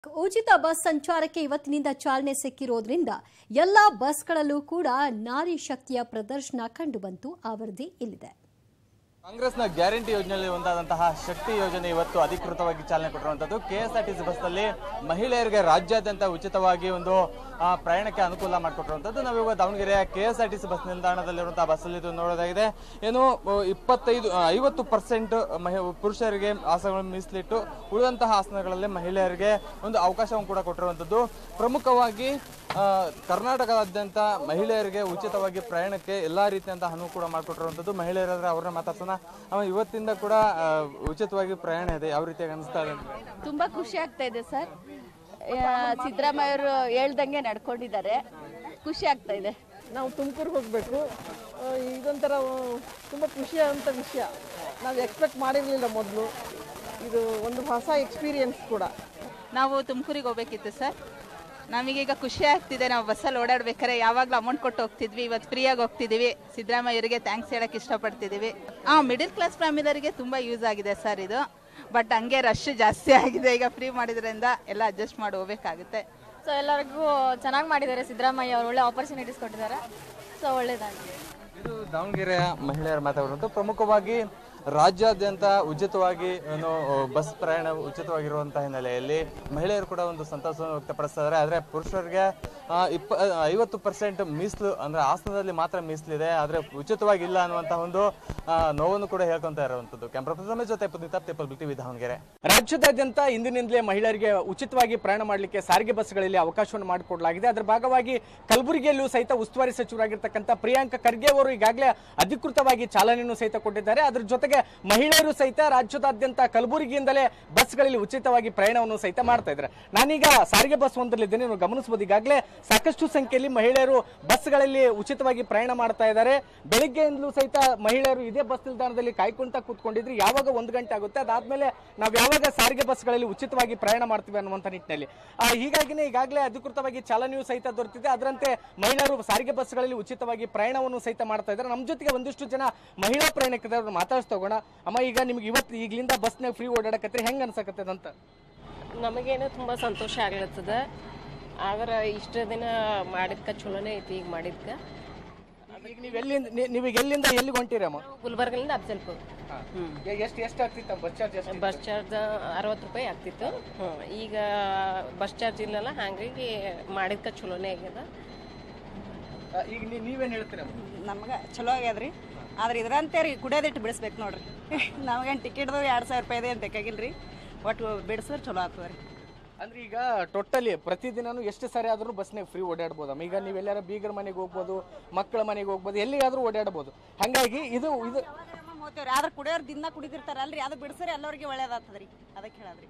ಉಚಿತ ಬಸ್ ಸಂಚಾರಕ್ಕೆ ಇವತ್ತಿನಿಂದ ಚಾಲನೆ ಸಿಕ್ಕಿರೋದ್ರಿಂದ ಎಲ್ಲಾ ಬಸ್ಗಳಲ್ಲೂ ಕೂಡ ನಾರಿ ಶಕ್ತಿಯ ಪ್ರದರ್ಶನ ಕಂಡುಬಂತು ಆ ವರದಿ ಇಲ್ಲಿದೆ ಕಾಂಗ್ರೆಸ್ನ ಗ್ಯಾರಂಟಿ ಯೋಜನೆಯಲ್ಲಿ ಒಂದಾದಂತಹ ಶಕ್ತಿ ಯೋಜನೆ ಇವತ್ತು ಅಧಿಕೃತವಾಗಿ ಚಾಲನೆ ಕೊಟ್ಟಿರುವಂತದ್ದು ಕೆಎಸ್ಆರ್ಟಿಸಿ ಬಸ್ನಲ್ಲಿ ಮಹಿಳೆಯರಿಗೆ ರಾಜ್ಯಾದ್ಯಂತ ಉಚಿತವಾಗಿ ಒಂದು ಆ, ಪ್ರಯಾಣಕ್ಕೆ ಅನುಕೂಲ ಮಾಡಿಕೊಟ್ಟಿರುವಂತದ್ದು ನಾವಿವಾಗ ದಾವಣಗೆರೆಯ ಕೆಎಸ್ಆರ್ಟಿಸಿ ಬಸ್ ನಿಲ್ದಾಣದಲ್ಲಿರುವಂತಹ ಬಸ್ಸಲ್ಲಿ ಇದು ನೋಡೋದಾಗಿದೆ ಏನು ಆ, ಇಪ್ಪತ್ತೈದು ಆ, ಐವತ್ತು ಪರ್ಸೆಂಟ್ ಪುರುಷರಿಗೆ ಆಸನಗಳನ್ನು ಮೀಸಲಿಟ್ಟು ಉಳಿದಂತಹ ಆಸನಗಳಲ್ಲಿ ಮಹಿಳೆಯರಿಗೆ ಒಂದು ಅವಕಾಶವನ್ನು ಕೂಡ ಕೊಟ್ಟಿರುವಂತದ್ದು ಪ್ರಮುಖವಾಗಿ ಆ, ಕರ್ನಾಟಕದಾದ್ಯಂತ ಮಹಿಳೆಯರಿಗೆ ಉಚಿತವಾಗಿ ಪ್ರಯಾಣಕ್ಕೆ ಎಲ್ಲಾ ರೀತಿಯಂತಹ ಅನುವು ಕೂಡ ಮಾಡಿಕೊಟ್ಟಿರುವಂತದ್ದು ಮಹಿಳೆಯರಾದ್ರೆ ಅವ್ರನ್ನ ಮಾತಾಡ್ಸೋಣ ಅವ ಇವತ್ತಿಂದ ಕೂಡ ಆ, ಉಚಿತವಾಗಿ ಪ್ರಯಾಣ ಇದೆ ಯಾವ ರೀತಿಯಾಗಿ ಅನಿಸ್ತಾ ಇದೆ ಅಂತ? ತುಂಬಾ ಖುಷಿ ಆಗ್ತಾ ಇದೆ ಸರ್ ಸಿದ್ದರಾಮಯ್ಯ ಅವರು ಹೇಳ್ದಂಗೆ ನಡ್ಕೊಂಡಿದ್ದಾರೆ ಖುಷಿ ಆಗ್ತಾ ಇದೆ ನಾವು ತುಮಕೂರಿಗೆ ಹೋಗಬೇಕು ಇದೊಂಥರ ತುಂಬ ಖುಷಿಯಾದಂಥ ವಿಷಯ ನಾವು ಎಕ್ಸ್ಪೆಕ್ಟ್ ಮಾಡಿರಲಿಲ್ಲ ಮೊದಲು ಇದು ಒಂದು ಹೊಸ ಎಕ್ಸ್ಪೀರಿಯನ್ಸ್ ಕೂಡ ನಾವು ತುಮಕೂರಿಗೆ ಹೋಗ್ಬೇಕಿತ್ತು ಸರ್ ನಮಗೀಗ ಖುಷಿ ಆಗ್ತಿದೆ ನಾವು ಬಸ್ಸಲ್ಲಿ ಓಡಾಡ್ಬೇಕಾದ್ರೆ ಯಾವಾಗಲೂ ಅಮೌಂಟ್ ಕೊಟ್ಟು ಹೋಗ್ತಿದ್ವಿ ಇವತ್ತು ಫ್ರೀಯಾಗಿ ಹೋಗ್ತಿದ್ದೀವಿ ಸಿದ್ದರಾಮಯ್ಯರಿಗೆ ಥ್ಯಾಂಕ್ಸ್ ಹೇಳಕ್ಕೆ ಇಷ್ಟಪಡ್ತಿದ್ದೀವಿ ಹಾಂ ಮಿಡಿಲ್ ಕ್ಲಾಸ್ ಫ್ಯಾಮಿಲಿಯರಿಗೆ ತುಂಬ ಯೂಸ್ ಆಗಿದೆ ಸರ್ ಇದು ಬಟ್ ಹಂಗೆ ರಶ್ ಜಾಸ್ತಿ ಆಗಿದೆ ಈಗ ಫ್ರೀ ಮಾಡಿದ್ರಿಂದ ಎಲ್ಲ ಅಡ್ಜಸ್ಟ್ ಮಾಡಿ ಹೋಗ್ಬೇಕಾಗುತ್ತೆ ಸೊ ಎಲ್ಲರಿಗೂ ಚೆನ್ನಾಗಿ ಮಾಡಿದ್ದಾರೆ ಸಿದ್ದರಾಮಯ್ಯ ಅವರು ಒಳ್ಳೆ ಆಪರ್ಚುನಿಟೀಸ್ ಕೊಟ್ಟಿದ್ದಾರೆ ಸೊ ಒಳ್ಳೇದಾಗಿದೆ ಇದು ದಾವಣಗೆರೆಯ ಮಹಿಳೆಯರ ಮಾತಾಡುವಂತ ಪ್ರಮುಖವಾಗಿ ರಾಜ್ಯಾದ್ಯಂತ ಉಚಿತವಾಗಿ ಏನು ಬಸ್ ಪ್ರಯಾಣ ಉಚಿತವಾಗಿರುವಂತಹ ಹಿನ್ನೆಲೆಯಲ್ಲಿ ಮಹಿಳೆಯರು ಕೂಡ ಒಂದು ಸಂತಸವನ್ನು ವ್ಯಕ್ತಪಡಿಸ್ತಾ ಇದ್ದಾರೆ ಆದ್ರೆ ಪುರುಷರಿಗೆ ಆ, ಇಪ್ಪ ಐವತ್ತು ಪರ್ಸೆಂಟ್ ಮೀಸಲು ಅಂದ್ರೆ ಆಸನದಲ್ಲಿ ಮಾತ್ರ ಮೀಸಲಿದೆ ಆದ್ರೆ ಉಚಿತವಾಗಿ ಇಲ್ಲ ಅನ್ನುವಂತಹ ಒಂದು ಆ, ನೋವನ್ನು ಕೂಡ ಹೇಳ್ಕೊಂತ ಇರುವಂತದ್ದು ಕ್ಯಾಮ್ರಾ ಪರ್ಸನ್ ಜೊತೆ ಪ್ರದೀಪ್ ಟೆಪಲ್ ಟಿವಿ ದಾವಣಗೆರೆ ರಾಜ್ಯದಾದ್ಯಂತ ಇಂದಿನಿಂದಲೇ ಮಹಿಳೆಯರಿಗೆ ಉಚಿತವಾಗಿ ಪ್ರಯಾಣ ಮಾಡಲಿಕ್ಕೆ ಸಾರಿಗೆ ಬಸ್ಗಳಲ್ಲಿ ಅವಕಾಶವನ್ನು ಮಾಡಿಕೊಡಲಾಗಿದೆ ಅದರ ಭಾಗವಾಗಿ ಕಲಬುರಗಿಯಲ್ಲೂ ಸಹಿತ ಉಸ್ತುವಾರಿ ಸಚಿವರಾಗಿರ್ತಕ್ಕಂಥ ಪ್ರಿಯಾಂಕ ಖರ್ಗೆ ಅವರು ಈಗಾಗಲೇ ಅಧಿಕೃತವಾಗಿ ಚಾಲನೆಯನ್ನು ಸಹಿತ ಕೊಟ್ಟಿದ್ದಾರೆ ಅದರ ಜೊತೆಗೆ ಮಹಿಳೆಯರು ಸಹಿತ ರಾಜ್ಯದಾದ್ಯಂತ ಕಲಬುರಗಿಯಿಂದಲೇ ಬಸ್ಗಳಲ್ಲಿ ಉಚಿತವಾಗಿ ಪ್ರಯಾಣವನ್ನು ಸಹಿತ ಮಾಡ್ತಾ ಇದ್ದಾರೆ ನಾನೀಗ ಸಾರಿಗೆ ಬಸ್ ಒಂದರಲ್ಲಿದ್ದೇನೆ ನೀವು ಗಮನಿಸಬಹುದು ಈಗಾಗಲೇ ಸಾಕಷ್ಟು ಸಂಖ್ಯೆಯಲ್ಲಿ ಮಹಿಳೆಯರು ಬಸ್ಗಳಲ್ಲಿ ಉಚಿತವಾಗಿ ಪ್ರಯಾಣ ಮಾಡ್ತಾ ಇದ್ದಾರೆ ಬೆಳಿಗ್ಗೆಯಿಂದಲೂ ಸಹಿತ ಮಹಿಳೆಯರು ಇದೇ ಬಸ್ ನಿಲ್ದಾಣದಲ್ಲಿ ಕಾಯ್ಕೊಂತ ಕೂತ್ಕೊಂಡಿದ್ರು ಯಾವಾಗ ಒಂದು ಗಂಟೆ ಆಗುತ್ತೆ ಅದಾದ್ಮೇಲೆ ನಾವು ಯಾವಾಗ ಸಾರಿಗೆ ಬಸ್ಗಳಲ್ಲಿ ಉಚಿತವಾಗಿ ಪ್ರಯಾಣ ಮಾಡ್ತೀವಿ ಅನ್ನುವಂಥ ನಿಟ್ಟಿನಲ್ಲಿ ಆ, ಹೀಗಾಗಿನೇ ಈಗಾಗಲೇ ಅಧಿಕೃತವಾಗಿ ಚಾಲನೆಯೂ ಸಹಿತ ದೊರೆತಿದೆ ಅದರಂತೆ ಮಹಿಳೆಯರು ಸಾರಿಗೆ ಬಸ್ಗಳಲ್ಲಿ ಉಚಿತವಾಗಿ ಪ್ರಯಾಣವನ್ನು ಸಹಿತ ಮಾಡ್ತಾ ಇದ್ದಾರೆ ನಮ್ಮ ಜೊತೆಗೆ ಒಂದಿಷ್ಟು ಜನ ಮಹಿಳಾ ಪ್ರಯಾಣಿಕರು ಮಾತಾಡ್ಸ್ತಾ ಹೋಗೋಣ ಅಮ್ಮ ಈಗ ನಿಮ್ಗೆ ಇವತ್ತು ಈಗಲಿಂದ ಬಸ್ನಾಗ ಫ್ರೀ ಓಡಾಡಕತ್ರಿ ಹೆಂಗ್ ಅನ್ಸಕತ್ತದಂತ ನಮಗೇನು ತುಂಬ ಸಂತೋಷ ಆಗ್ಲತ್ತದ ಆದ್ರೆ ಇಷ್ಟು ದಿನ ಮಾಡಿದ್ಕ ಚಲೋನೇ ಐತಿ ಈಗ ಮಾಡಿದ್ಕ ಈಗ ನೀವು ಎಲ್ಲಿಂದ ನೀ- ನೀವು ಈಗ ಎಲ್ಲಿಂದ ಎಲ್ಲಿಗೆ ಹೊಂಟಿರಮ್ಮ ಗುಲ್ಬರ್ಗಲಿಂದ ಅಫ್ಜಲ್ಪುರ್ ಎಷ್ಟು ಎಷ್ಟು ಆಗ್ತಿತ್ತು ಬಸ್ ಚಾರ್ಜ್ ಎಷ್ಟು ಬಸ್ ಚಾರ್ಜ್ ಅರವತ್ತು ರೂಪಾಯಿ ಆಗ್ತಿತ್ತು ಹ್ಮ್. ಈಗ ಬಸ್ ಚಾರ್ಜ್ ಇಲ್ಲಲ್ಲ ಹಾಗಾಗಿ ಮಾಡಿದ್ಕ ಚಲೋನೇ ಆಗ್ಯದ ಈಗ ನೀ- ನೀವೇನ್ ಹೇಳ್ತೀರಮ್ಮ ನಮ್ಗೆ ಚಲೋ ಆಗ್ಯದ್ರಿ ಆದ್ರೆ ಇದ್ರಂತೆ ರೀ ಕುಡಿಯೋದಿಟ್ಟು ಬಿಡಿಸ್ಬೇಕು ನೋಡ್ರಿ ನಮಗೇನು ಟಿಕೆಟ್ದು ಎರಡು ಸಾವಿರ ರೂಪಾಯಿ ಏನು ಬೇಕಾಗಿಲ್ಲ ರೀ ಒಟ್ಟು ಬಿಡಿಸಿದ್ರೆ ಚಲೋ ಆಗ್ತದೆ ರೀ ಅಂದ್ರೆ ಈಗ ಟೋಟಲಿ ಪ್ರತಿದಿನನೂ ಎಷ್ಟು ಸರಿ ಆದ್ರೂ ಬಸ್ನಾಗ ಫ್ರೀ ಓಡಾಡ್ಬೋದಮ್ಮ ಈಗ ನೀವು ಎಲ್ಲಾರ ಬೀಗರ ಮನೆಗೆ ಹೋಗ್ಬೋದು ಮಕ್ಕಳ ಮನೆಗೆ ಹೋಗ್ಬೋದು ಎಲ್ಲಿಗಾದ್ರೂ ಓಡಾಡ್ಬೋದು ಹಂಗಾಗಿ ಇದು ಇದು ಹೋಗ್ತೇವೆ ರೀ ಆದ್ರೆ ಕುಡಿಯೋರು ದಿನ ಕುಡಿದಿರ್ತಾರಲ್ರಿ ಅದು ಬಿಡಿಸ್ರೆ ಎಲ್ಲರಿಗೆ ಒಳ್ಳೇದಾಗ್ತದೆ ರೀ ಅದಕ್ಕೆ ಹೇಳದ್ರಿ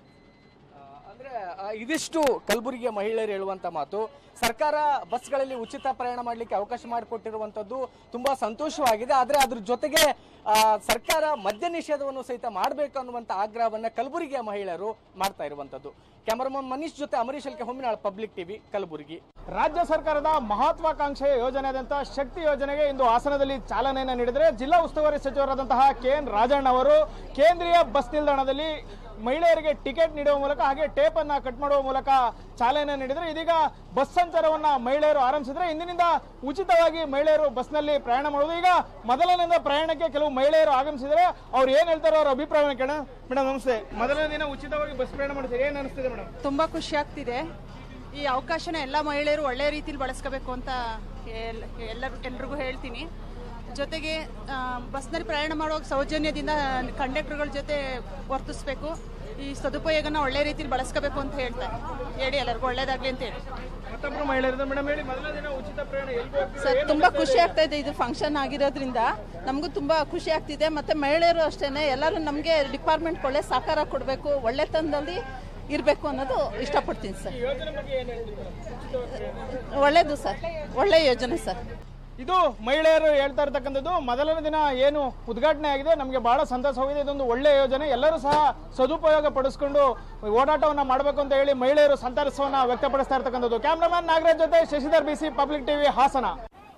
ಅಂದ್ರೆ ಆ, ಇದಿಷ್ಟು ಕಲಬುರಗಿಯ ಮಹಿಳೆಯರು ಹೇಳುವಂತ ಮಾತು ಸರ್ಕಾರ ಬಸ್ಗಳಲ್ಲಿ ಉಚಿತ ಪ್ರಯಾಣ ಮಾಡಲಿಕ್ಕೆ ಅವಕಾಶ ಮಾಡಿಕೊಟ್ಟಿರುವಂತದ್ದು ತುಂಬಾ ಸಂತೋಷವಾಗಿದೆ ಆದ್ರೆ ಅದ್ರ ಜೊತೆಗೆ ಆ, ಸರ್ಕಾರ ಮದ್ಯ ನಿಷೇಧವನ್ನು ಸಹಿತ ಮಾಡಬೇಕು ಅನ್ನುವಂತ ಆಗ್ರಹವನ್ನ ಕಲಬುರಗಿಯ ಮಹಿಳೆಯರು ಮಾಡ್ತಾ ಇರುವಂತದ್ದು ಕ್ಯಾಮರಾಮನ್ ಮನೀಶ್ ಜೊತೆ ಅಮರೀಶ್ ಅಲ್ಕೆ ಹೊಮ್ಮಿನಾಳ್ ಪಬ್ಲಿಕ್ ಟಿವಿ ಕಲಬುರಗಿ ರಾಜ್ಯ ಸರ್ಕಾರದ ಮಹತ್ವಾಕಾಂಕ್ಷೆಯ ಯೋಜನೆಯಾದಂತಹ ಶಕ್ತಿ ಯೋಜನೆಗೆ ಇಂದು ಹಾಸನದಲ್ಲಿ ಚಾಲನೆಯನ್ನು ನೀಡಿದರೆ ಜಿಲ್ಲಾ ಉಸ್ತುವಾರಿ ಸಚಿವರಾದಂತಹ ಕೆ ಎನ್ ರಾಜಣ್ಣ ಅವರು ಕೇಂದ್ರೀಯ ಬಸ್ ನಿಲ್ದಾಣದಲ್ಲಿ ಮಹಿಳೆಯರಿಗೆ ಟಿಕೆಟ್ ನೀಡುವ ಮೂಲಕ ಹಾಗೆ ಟೇಪ್ ಅನ್ನ ಕಟ್ ಮಾಡುವ ಮೂಲಕ ಚಾಲನೆ ನೀಡಿದರೆ ಇದೀಗ ಬಸ್ ಸಂಚಾರವನ್ನ ಮಹಿಳೆಯರು ಆರಂಭಿಸಿದ್ರೆ ಇಂದಿನಿಂದ ಉಚಿತವಾಗಿ ಮಹಿಳೆಯರು ಬಸ್ನಲ್ಲಿ ಪ್ರಯಾಣ ಮಾಡುವುದು ಈಗ ಮೊದಲನೆಯಿಂದ ಪ್ರಯಾಣಕ್ಕೆ ಕೆಲವು ಮಹಿಳೆಯರು ಆಗಮಿಸಿದರೆ ಅವ್ರು ಏನ್ ಹೇಳ್ತಾರೋ ಅವ್ರ ಅಭಿಪ್ರಾಯವನ್ನು ಕೇಳೋಣ ಮೇಡಮ್ ನಮಸ್ತೆ ಮೊದಲನೇ ದಿನ ಉಚಿತವಾಗಿ ಬಸ್ ಪ್ರಯಾಣ ಮಾಡ್ತೀರಿ ಏನ್ ಅನಿಸ್ತಿದೆ ಮೇಡಮ್ ತುಂಬ ಖುಷಿ ಆಗ್ತಿದೆ ಈ ಅವಕಾಶನ ಎಲ್ಲ ಮಹಿಳೆಯರು ಒಳ್ಳೆಯ ರೀತಿಲಿ ಬಳಸ್ಕೋಬೇಕು ಅಂತ ಎಲ್- ಎಲ್ಲರೂ ಎಲ್ರಿಗೂ ಹೇಳ್ತೀನಿ ಜೊತೆಗೆ ಆ, ಬಸ್ನಲ್ಲಿ ಪ್ರಯಾಣ ಮಾಡುವಾಗ ಸೌಜನ್ಯದಿಂದ ಕಂಡಕ್ಟರ್ಗಳ ಜೊತೆ ವರ್ತಿಸ್ಬೇಕು ಈ ಸದುಪಯೋಗನ ಒಳ್ಳೆ ರೀತಿಲಿ ಬಳಸ್ಕೋಬೇಕು ಅಂತ ಹೇಳ್ತಾರೆ ಹೇಳಿ ಎಲ್ಲರಿಗೂ ಒಳ್ಳೇದಾಗ್ಲಿ ಅಂತ ಹೇಳಿ ಮತ್ತೊಬ್ರು ಮಹಿಳೆಯರು ಮೇಡಮ್ ಹೇಳಿ ಮೊದಲನೇ ದಿನ ಉಚಿತ ಪ್ರಯಾಣ ಎಲ್ಲಿ ಹೋಗ್ತೀರಿ? ಸರ್ ಏನ್ ತುಂಬಾ ಅನಿಸ್ತಾ ಖುಷಿ ಇದೆ? ಆಗ್ತಾ ಇದೆ ಇದು ಫಂಕ್ಷನ್ ಆಗಿರೋದ್ರಿಂದ ನಮಗೂ ತುಂಬಾ ಖುಷಿ ಆಗ್ತಿದೆ ಮತ್ತೆ ಮಹಿಳೆಯರು ಅಷ್ಟೇನೆ ಎಲ್ಲರೂ ನಮಗೆ ಡಿಪಾರ್ಟ್ಮೆಂಟ್ ಒಳ್ಳೆ ಸಹಕಾರ ಕೊಡಬೇಕು ಒಳ್ಳೆತನದಲ್ಲಿ ಇರಬೇಕು ಅನ್ನೋದು ಇಷ್ಟಪಡ್ತೀನಿ ಸರ್ ಯೋಜನೆ ಬಗ್ಗೆ ಏನ್ ಹೇಳ್ತೀರಿ ಮೇಡಮ್? ಉಚಿತವಾಗಿ ಪ್ರಯಾಣ. ಒಳ್ಳೇದು ಸರ್ ಒಳ್ಳೆ ಯೋಜನೆ ಸರ್ ಇದು ಮಹಿಳೆಯರು ಹೇಳ್ತಾ ಇರ್ತಕ್ಕಂಥದ್ದು ಮೊದಲನೇ ದಿನ ಏನು ಉದ್ಘಾಟನೆ ಆಗಿದೆ ನಮಗೆ ಬಹಳ ಸಂತಸವಾಗಿದೆ ಇದೊಂದು ಒಳ್ಳೆಯ ಯೋಜನೆ ಎಲ್ಲರೂ ಸಹ ಸದುಪಯೋಗ ಪಡಿಸ್ಕೊಂಡು ಓಡಾಟವನ್ನ ಮಾಡಬೇಕು ಅಂತ ಹೇಳಿ ಮಹಿಳೆಯರು ಸಂತಸವನ್ನ ವ್ಯಕ್ತಪಡಿಸ್ತಾ ಇರ್ತಕ್ಕಂಥದ್ದು ಕ್ಯಾಮ್ರಾಮನ್ ನಾಗರಾಜ್ ಜೊತೆ Shashidhar BC public TV Hassan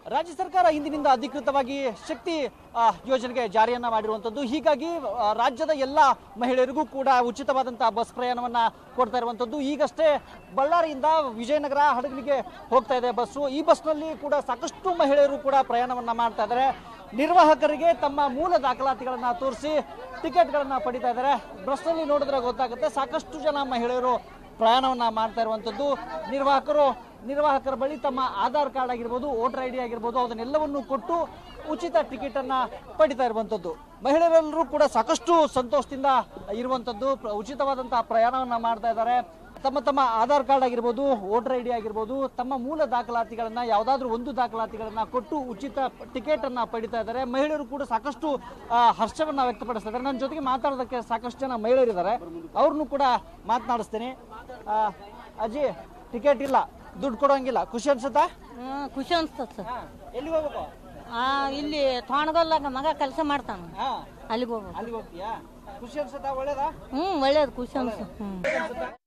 ರಾಜ್ಯ ಸರ್ಕಾರ ಇಂದಿನಿಂದ ಅಧಿಕೃತವಾಗಿ ಶಕ್ತಿ ಆ, ಯೋಜನೆಗೆ ಜಾರಿಯನ್ನ ಮಾಡಿರುವಂತದ್ದು ಹೀಗಾಗಿ ಆ, ರಾಜ್ಯದ ಎಲ್ಲ ಮಹಿಳೆಯರಿಗೂ ಕೂಡ ಉಚಿತವಾದಂತಹ ಬಸ್ ಪ್ರಯಾಣವನ್ನ ಕೊಡ್ತಾ ಇರುವಂತದ್ದು ಈಗಷ್ಟೇ ಬಳ್ಳಾರಿಯಿಂದ ವಿಜಯನಗರ ಹಡಗಲಿಗೆ ಹೋಗ್ತಾ ಇದೆ ಬಸ್ಸು ಈ ಬಸ್ನಲ್ಲಿ ಕೂಡ ಸಾಕಷ್ಟು ಮಹಿಳೆಯರು ಕೂಡ ಪ್ರಯಾಣವನ್ನ ಮಾಡ್ತಾ ಇದ್ದಾರೆ ನಿರ್ವಾಹಕರಿಗೆ ತಮ್ಮ ಮೂಲ ದಾಖಲಾತಿಗಳನ್ನ ತೋರಿಸಿ ಟಿಕೆಟ್ಗಳನ್ನ ಪಡಿತಾ ಇದ್ದಾರೆ ಬಸ್ನಲ್ಲಿ ನೋಡಿದ್ರೆ ಗೊತ್ತಾಗುತ್ತೆ ಸಾಕಷ್ಟು ಜನ ಮಹಿಳೆಯರು ಪ್ರಯಾಣವನ್ನ ಮಾಡ್ತಾ ಇರುವಂತದ್ದು ನಿರ್ವಾಹಕರು ನಿರ್ವಾಹಕರ ಬಳಿ ತಮ್ಮ ಆಧಾರ್ ಕಾರ್ಡ್ ಆಗಿರ್ಬೋದು ವೋಟರ್ ಐ ಡಿ ಆಗಿರ್ಬೋದು ಅದನ್ನೆಲ್ಲವನ್ನು ಕೊಟ್ಟು ಉಚಿತ ಟಿಕೆಟ್ ಅನ್ನ ಪಡಿತಾ ಇರುವಂತದ್ದು ಮಹಿಳೆಯರೆಲ್ಲರೂ ಕೂಡ ಸಾಕಷ್ಟು ಸಂತೋಷದಿಂದ ಇರುವಂತದ್ದು ಪ್ರ- ಉಚಿತವಾದಂತಹ ಪ್ರಯಾಣವನ್ನ ಮಾಡ್ತಾ ಇದ್ದಾರೆ ತಮ್ಮ ತಮ್ಮ ಆಧಾರ್ ಕಾರ್ಡ್ ಆಗಿರ್ಬೋದು ವೋಟರ್ ಐ ಡಿ ಆಗಿರ್ಬೋದು ತಮ್ಮ ಮೂಲ ದಾಖಲಾತಿಗಳನ್ನ ಯಾವ್ದಾದ್ರು ಒಂದು ದಾಖಲಾತಿಗಳನ್ನ ಕೊಟ್ಟು ಉಚಿತ ಟಿಕೆಟ್ ಅನ್ನ ಪಡಿತಾ ಇದ್ದಾರೆ ಮಹಿಳೆಯರು ಕೂಡ ಸಾಕಷ್ಟು ಆ, ಹರ್ಷವನ್ನ ವ್ಯಕ್ತಪಡಿಸ್ತಾ ಇದ್ದಾರೆ ನನ್ನ ಜೊತೆಗೆ ಮಾತಾಡೋದಕ್ಕೆ ಸಾಕಷ್ಟು ಜನ ಮಹಿಳೆಯರಿದ್ದಾರೆ ಅವ್ರನ್ನು ಕೂಡ ಮಾತನಾಡಿಸ್ತೀನಿ ಆ, ಅಜ್ಜಿ ಟಿಕೆಟ್ ಇಲ್ಲ ದುಡ್ಡು ಕೊಡೋಂಗಿಲ್ಲ ಖುಷಿ ಅನ್ಸುತ್ತಾ ಖುಷಿ ಅನ್ಸ್ತದ ಸರ್ ಎಲ್ಲಿಗೆ ಹೋಗ್ಬೇಕು ಆ ಇಲ್ಲಿ ತೋಣಗಲ್ಲಾಗ ಮಗ ಕೆಲಸ ಮಾಡ್ತಾನ ಅಲ್ಲಿಗೆ ಹೋಗ್ಬೇಕು ಅಲ್ಲಿಗೆ ಹೋಗ್ತೀಯಾ ಖುಷಿ ಅನ್ಸುತ್ತಾ ಒಳ್ಳೇದಾ ಹ್ಞೂ ಒಳ್ಳೇದು ಖುಷಿ ಅನ್ಸ ಹ್ಞೂ